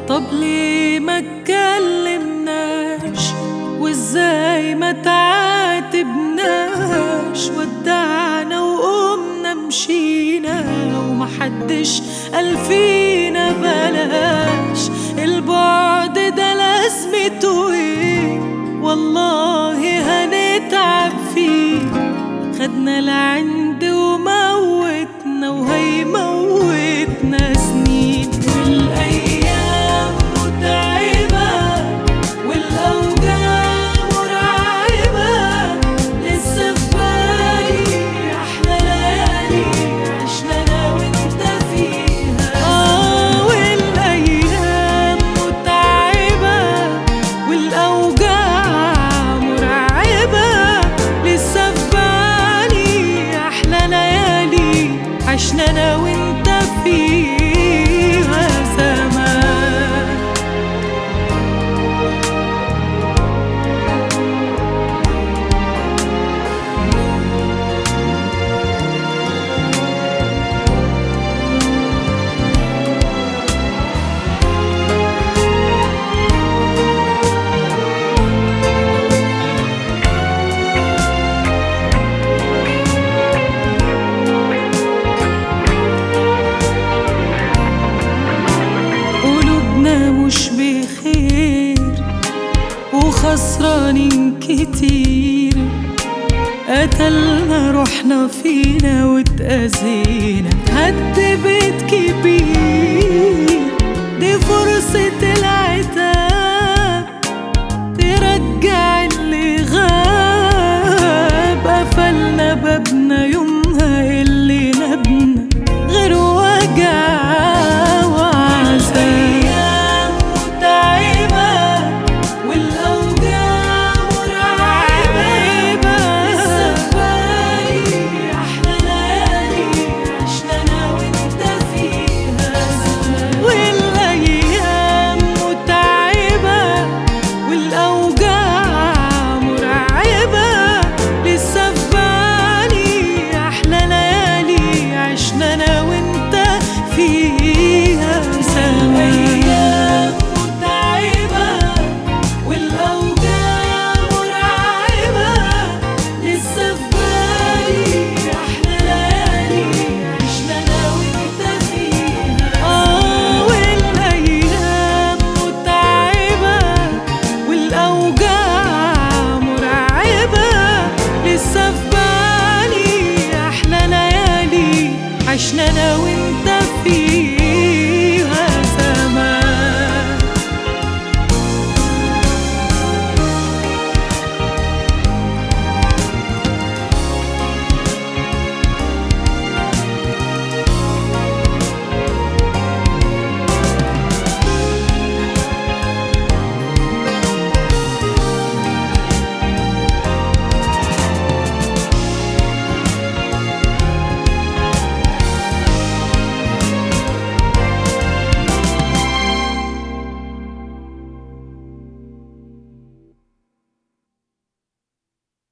طب ليه ما اتكلمناش وازاي ما تعاتبناش ودعنا وقمنا مشينا ومحدش قال فينا بلاش البعد ده لازمته ايه والله هنتعب فيه خدنا العند وموتنا وهيموتنا سنين والايام متعبه والاوجاع مرعبه لسه في بالي احلى ليالي عشنا انا وانت فيها اه والايام متعبه والاوجاع مرعبه لسه في بالي احلى ليالي عشنا انا وانت فيها زمان قلوبنا مش بخير وخسرانين كتير قتلنا روحنا فينا واتأذينا هد بيت كبير دي فرصة العتاب ترجع اللي غاب قفلنا بابنا يومها اللي نبنا غير وجع وعذاب متعبة والأوجاع مرعبة لسه في بالي أحلى ليالي عشنا أنا وأنت فيها والأيام متعبة والأوجاع مرعبة لسه في بالي أحلى ليالي عشنا أنا وأنت فيها الأيام متعبة والأوجاع مرعبة لسه في بالي أحلى ليالي عشنا أنا وأنت فيها آه والأيام متعبة والأوجاع مرعبة لسه في بالي أحلى ليالي عشنا أنا وأنت فيها